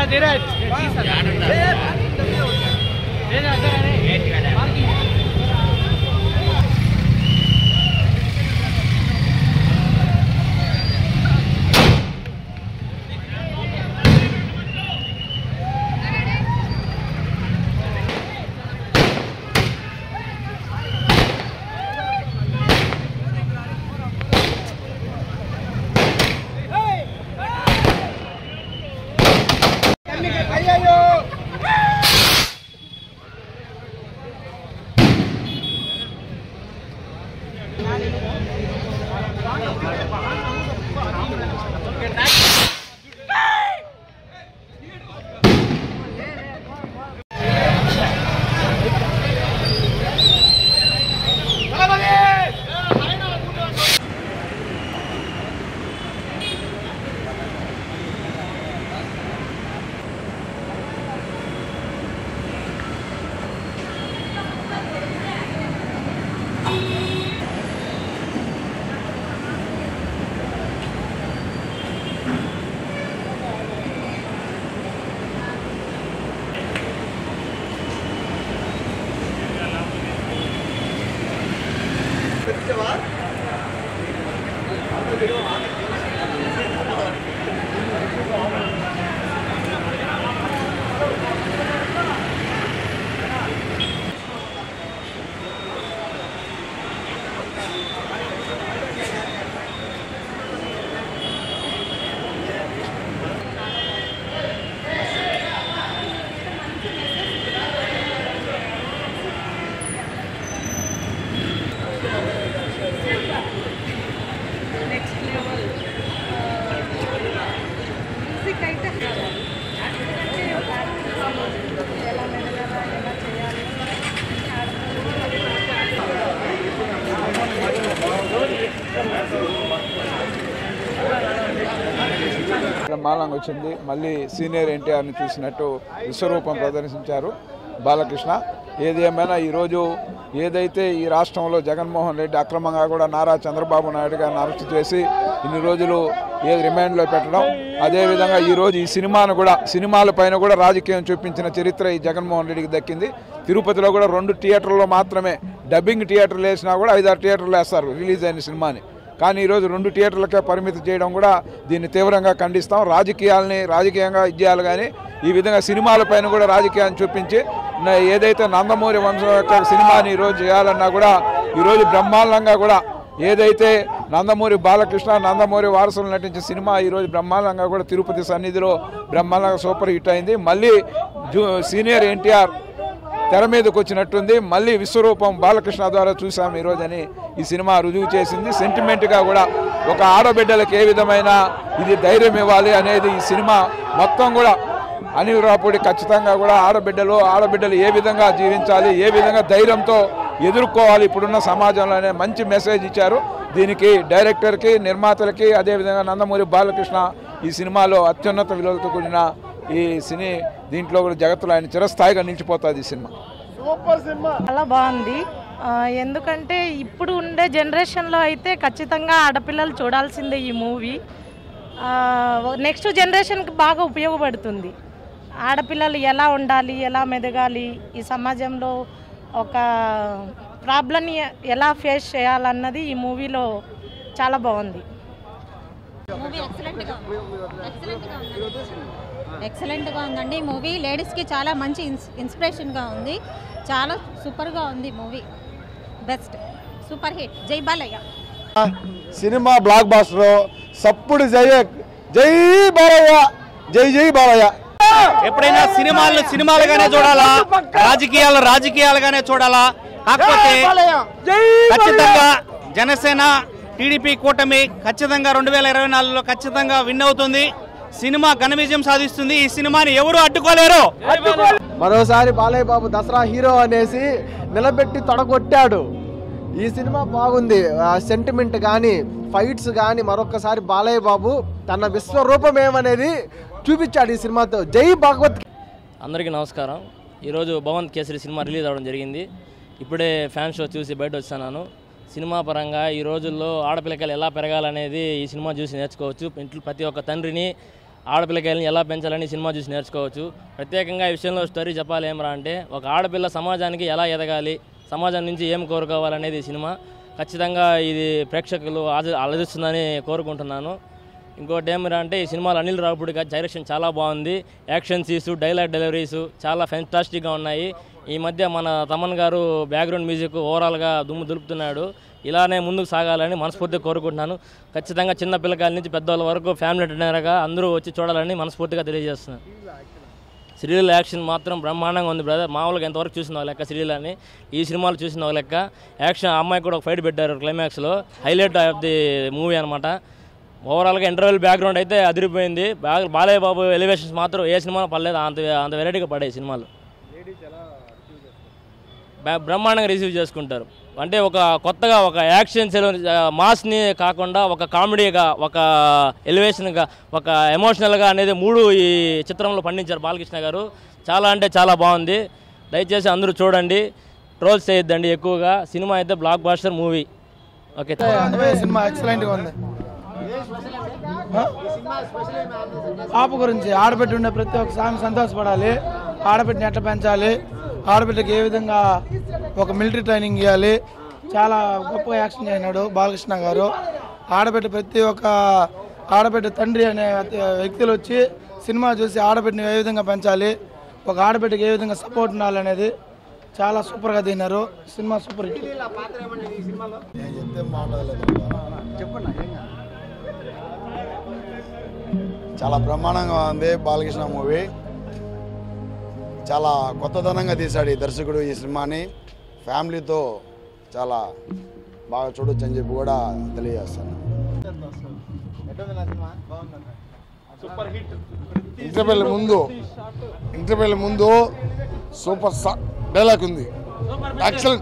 next level music అయితే ఎందుకంటే ఎలా మెదగాలా ఎలా చేయాలి మాలంగా వచ్చింది మళ్ళీ సీనియర్ ఎన్టీఆర్ని చూసినట్టు విశ్వరూపం ప్రదర్శించారు బాలకృష్ణ ఏది ఏమైనా ఈరోజు ఏదైతే ఈ రాష్ట్రంలో జగన్మోహన్ రెడ్డి అక్రమంగా కూడా నారా చంద్రబాబు నాయుడు గారిని అరెస్ట్ చేసి ఇన్ని రోజులు ఏది రిమాండ్లో పెట్టడం అదేవిధంగా ఈరోజు ఈ సినిమాను కూడా సినిమాల పైన కూడా రాజకీయం చూపించిన చరిత్ర ఈ జగన్మోహన్ రెడ్డికి దక్కింది తిరుపతిలో కూడా రెండు థియేటర్లో మాత్రమే డబ్బింగ్ థియేటర్లు వేసినా కూడా ఐదారు థియేటర్లు వేస్తారు రిలీజ్ అయిన సినిమాని కానీ ఈరోజు రెండు థియేటర్లకే పరిమితి చేయడం కూడా దీన్ని తీవ్రంగా ఖండిస్తాం రాజకీయాలని రాజకీయంగా ఇచ్చేయాలి కానీ ఈ విధంగా సినిమాలపైన కూడా రాజకీయాన్ని చూపించి న- ఏదైతే నందమూరి వంశం యొక్క సినిమాని ఈరోజు చేయాలన్నా కూడా ఈరోజు బ్రహ్మాండంగా కూడా ఏదైతే నందమూరి బాలకృష్ణ నందమూరి వారసులు నటించిన సినిమా ఈరోజు బ్రహ్మాండంగా కూడా తిరుపతి సన్నిధిలో బ్రహ్మాండంగా సూపర్ హిట్ అయింది మళ్ళీ జూ సీనియర్ ఎన్టీఆర్ తెర మీదకి వచ్చినట్టుంది మళ్ళీ విశ్వరూపం బాలకృష్ణ ద్వారా చూసాం ఈరోజని ఈ సినిమా రుజువు చేసింది సెంటిమెంట్గా కూడా ఒక ఆడబిడ్డలకు ఏ విధమైన ఇది ధైర్యం ఇవ్వాలి అనేది ఈ సినిమా మొత్తం కూడా అనిల్ రాపుడి ఖచ్చితంగా కూడా ఆడబిడ్డలు ఆడబిడ్డలు ఏ విధంగా జీవించాలి ఏ విధంగా ధైర్యంతో ఎదుర్కోవాలి ఇప్పుడున్న సమాజంలో అనే మంచి మెసేజ్ ఇచ్చారు దీనికి డైరెక్టర్కి నిర్మాతలకి అదేవిధంగా నందమూరి బాలకృష్ణ ఈ సినిమాలో అత్యున్నత విలువలతో కూడిన ఈ సినీ దీంట్లో కూడా జగత్తులో ఆయన చిరస్థాయిగా నిలిచిపోతుంది ఈ సినిమా చాలా బాగుంది ఆ, ఎందుకంటే ఇప్పుడు ఉండే జనరేషన్లో అయితే ఖచ్చితంగా ఆడపిల్లలు చూడాల్సిందే ఈ మూవీ నెక్స్ట్ జనరేషన్కి బాగా ఉపయోగపడుతుంది ఆడపిల్లలు ఎలా ఉండాలి ఎలా మెదగాలి ఈ సమాజంలో ఒక ప్రాబ్లమ్ని ఎలా ఫేస్ చేయాలన్నది ఈ మూవీలో చాలా బాగుంది మూవీ ఎక్సలెంట్గా ఉంది ఎక్సలెంట్గా ఉందండి ఎక్సలెంట్గా ఉందండి మూవీ లేడీస్కి చాలా మంచి ఇన్స్ ఇన్స్పిరేషన్గా ఉంది చాలా సూపర్గా ఉంది మూవీ బెస్ట్ సూపర్ హిట్ జై బాలయ్య సినిమా బ్లాక్ బాస్టర్ సప్పుడు జై జై బాలయ్య జై జై బాలయ్య ఎప్పుడైనా సినిమాలను సినిమాలుగానే చూడాలా రాజకీయాలు రాజకీయాలుగానే చూడాలా కాకపోతే ఖచ్చితంగా జనసేన టీడీపీ కూటమి ఖచ్చితంగా రెండు వేల ఇరవై నాలుగులో ఖచ్చితంగా విన్ అవుతుంది సినిమా ఘన విజయం సాధిస్తుంది ఈ సినిమాని ఎవరు అడ్డుకోలేరు మరోసారి బాలయ్య బాబు దసరా హీరో అనేసి నిలబెట్టి తొడగొట్టాడు ఈ సినిమా బాగుంది సెంటిమెంట్ కానీ ఫైట్స్ కానీ మరొకసారి బాలయ్య బాబు తన విశ్వరూపం ఏమనేది చూపించాడు ఈ సినిమాతో జై భగవత్ అందరికీ నమస్కారం ఈరోజు భగవంత్ కేసరి సినిమా రిలీజ్ అవ్వడం జరిగింది ఇప్పుడే ఫ్యాన్ షో చూసి బయట వచ్చాను సినిమా పరంగా ఈ రోజుల్లో ఆడపిల్లకాయలు ఎలా పెరగాలనేది ఈ సినిమా చూసి నేర్చుకోవచ్చు ఇంట్లో ప్రతి ఒక్క తండ్రిని ఆడపిల్లకాయలని ఎలా పెంచాలని సినిమా చూసి నేర్చుకోవచ్చు ప్రత్యేకంగా ఈ విషయంలో స్టోరీ చెప్పాలి ఏమరా అంటే ఒక ఆడపిల్ల సమాజానికి ఎలా ఎదగాలి సమాజం నుంచి ఏం కోరుకోవాలనేది ఈ సినిమా ఖచ్చితంగా ఇది ప్రేక్షకులు ఆద ఆలోచిస్తుందని కోరుకుంటున్నాను ఇంకోటి ఏమిరా అంటే ఈ సినిమాలో అనిల్ రావుపూడి గారి డైరెక్షన్ చాలా బాగుంది యాక్షన్ సీన్స్ డైలాగ్ డెలివరీస్ చాలా ఫెంటాస్టిక్గా ఉన్నాయి ఈ మధ్య మన తమన్ గారు బ్యాక్గ్రౌండ్ మ్యూజిక్ ఓవరాల్గా దుమ్ము దులుపుతున్నాడు ఇలానే ముందుకు సాగాలని మనస్ఫూర్తిగా కోరుకుంటున్నాను ఖచ్చితంగా చిన్న పిల్లకాయల నుంచి పెద్దవాళ్ళ వరకు ఫ్యామిలీ ఎంటర్టైనర్గా అందరూ వచ్చి చూడాలని మనస్ఫూర్తిగా తెలియజేస్తున్నాను శ్రీలీల యాక్షన్ మాత్రం బ్రహ్మాండంగా ఉంది బ్రదర్ మామూలుగా ఎంతవరకు చూసిన ఒక లెక్క శ్రీలీలని ఈ సినిమాలు చూసిన ఒక లెక్క యాక్షన్ ఆ అమ్మాయి కూడా ఒక ఫైట్ పెట్టారు క్లైమాక్స్లో హైలైట్ ఆఫ్ ది మూవీ అనమాట ఓవరాల్గా ఇంటర్వెల్ బ్యాక్గ్రౌండ్ అయితే అదిరిపోయింది బాగా బాలయ్య బాబు ఎలివేషన్స్ మాత్రం ఏ సినిమాలో పడలేదు అంత అంత వెరైటీగా పడాయి సినిమాలు బ్ర- బ్రహ్మాండంగా రిసీవ్ చేసుకుంటారు అంటే ఒక కొత్తగా ఒక యాక్షన్ మాస్ని కాకుండా ఒక కామెడీగా ఒక ఎలివేషన్గా ఒక ఎమోషనల్గా అనేది మూడు ఈ చిత్రంలో పండించారు బాలకృష్ణ గారు చాలా అంటే చాలా బాగుంది దయచేసి అందరూ చూడండి ట్రోల్స్ చేయొద్దండి ఎక్కువగా సినిమా అయితే block buster movie okay cinema excellent గా ఉంది పాప గురించి ఆడబిడ్డ ఉండే ప్రతి ఒక్క సాంగ్ సంతోషపడాలి ఆడబిడ్డని ఎట్లా పెంచాలి ఆడబిడ్డకి ఏ విధంగా ఒక మిలిటరీ ట్రైనింగ్ ఇవ్వాలి చాలా గొప్పగా యాక్షన్ చేసినాడు బాలకృష్ణ గారు ఆడబిడ్డ ప్రతి ఒక్క ఆడబిడ్డ తండ్రి అనే వ్యక్తులు వచ్చి సినిమా చూసి ఆడబిడ్డని ఏ విధంగా పెంచాలి ఒక ఆడబిడ్డకి ఏ విధంగా సపోర్ట్ ఉండాలనేది చాలా సూపర్గా తిన్నారు సినిమా సూపర్ హిట్ చాలా బ్రహ్మాండంగా ఉంది బాలకృష్ణ మూవీ చాలా కొత్తదనంగా తీశాడు ఈ దర్శకుడు ఈ సినిమాని ఫ్యామిలీతో చాలా బాగా చూడొచ్చు అని చెప్పి కూడా తెలియజేస్తాను ఇంటర్వెల్ ముందు ఇంటర్వెల్ ముందు సూపర్ సా- డైలాగ్ ఉంది ఎక్సలెంట్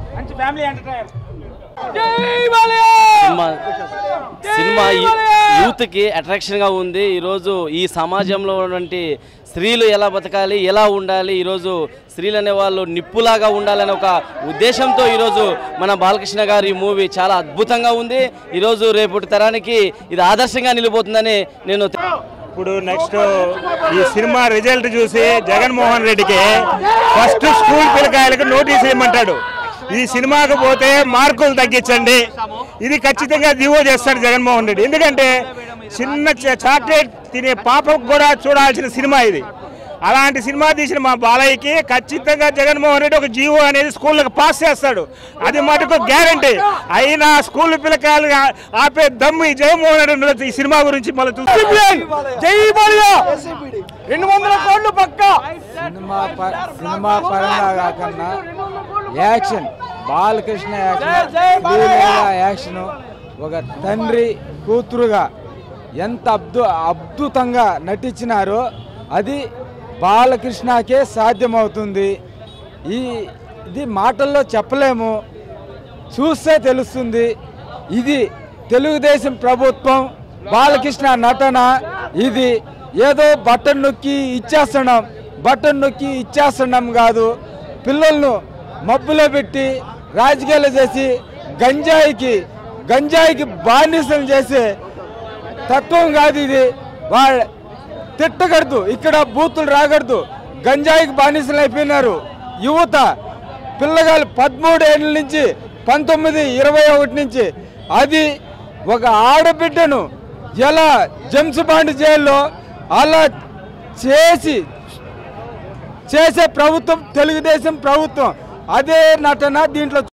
సినిమా సినిమా యూ- యూత్కి అట్రాక్షన్గా ఉంది ఈరోజు ఈ సమాజంలో ఉన్నటువంటి స్త్రీలు ఎలా బతకాలి ఎలా ఉండాలి ఈరోజు స్త్రీలు అనే వాళ్ళు నిప్పులాగా ఉండాలనే ఒక ఉద్దేశంతో ఈరోజు మన బాలకృష్ణ గారి ఈ మూవీ చాలా అద్భుతంగా ఉంది ఈరోజు రేపటి తరానికి ఇది ఆదర్శంగా నిలిపోతుందని నేను ఇప్పుడు నెక్స్ట్ ఈ సినిమా రిజల్ట్ చూసి జగన్మోహన్ రెడ్డికి ఫస్ట్ స్కూల్ పిల్లకాయలకు నోటీస్ ఇవ్వమంటాడు ఈ సినిమాకు పోతే మార్కులు తగ్గించండి ఇది ఖచ్చితంగా దివో చేస్తాడు జగన్మోహన్ రెడ్డి ఎందుకంటే చిన్న చ- చాక్లెట్ తినే పాపకు కూడా చూడాల్సిన సినిమా ఇది అలాంటి సినిమా తీసిన మా బాలయ్యకి ఖచ్చితంగా జగన్మోహన్ రెడ్డి ఒక జీవో అనేది స్కూళ్ళకి పాస్ చేస్తాడు అది మటుకు గ్యారంటీ అయినా స్కూల్ పిల్లకాయలు ఆ- ఆపే దమ్ము ఈ జగన్మోహన్ రెడ్డి ఉండదు ఈ సినిమా గురించి మళ్ళీ జై బాలయ్య రెండు వందల కోట్లు పక్క సినిమా ప- సినిమా పరంగా కాకుండా action Balakrishna action Sreeleela action ఒక తండ్రి కూతురుగా ఎంత అద్భు అద్భుతంగా నటించినారో అది బాలకృష్ణకే సాధ్యమవుతుంది ఈ ఇది మాటల్లో చెప్పలేము చూస్తే తెలుస్తుంది ఇది తెలుగుదేశం ప్రభుత్వం బాలకృష్ణ నటన ఇది ఏదో బటన్ నొక్కి ఇచ్చేస్తున్నాం బటన్ నొక్కి ఇచ్చేస్తున్నాం కాదు పిల్లలను మబ్బులో పెట్టి రాజకీయాలు చేసి గంజాయికి గంజాయికి బానిసలు చేసే తత్వం కాదు ఇది వాళ్ళ తిట్టకూడదు ఇక్కడ బూతులు రాకూడదు గంజాయికి బానిసలు అయిపోయినారు యువత పిల్లగాళ్ళు పదమూడు ఏళ్ళ నుంచి పంతొమ్మిది ఇరవై ఒకటి నుంచి అది ఒక ఆడబిడ్డను ఎలా జమ్స్ బాండ్ జైల్లో అలా చేసి చేసే ప్రభుత్వం తెలుగుదేశం ప్రభుత్వం అదే నటన దీంట్లో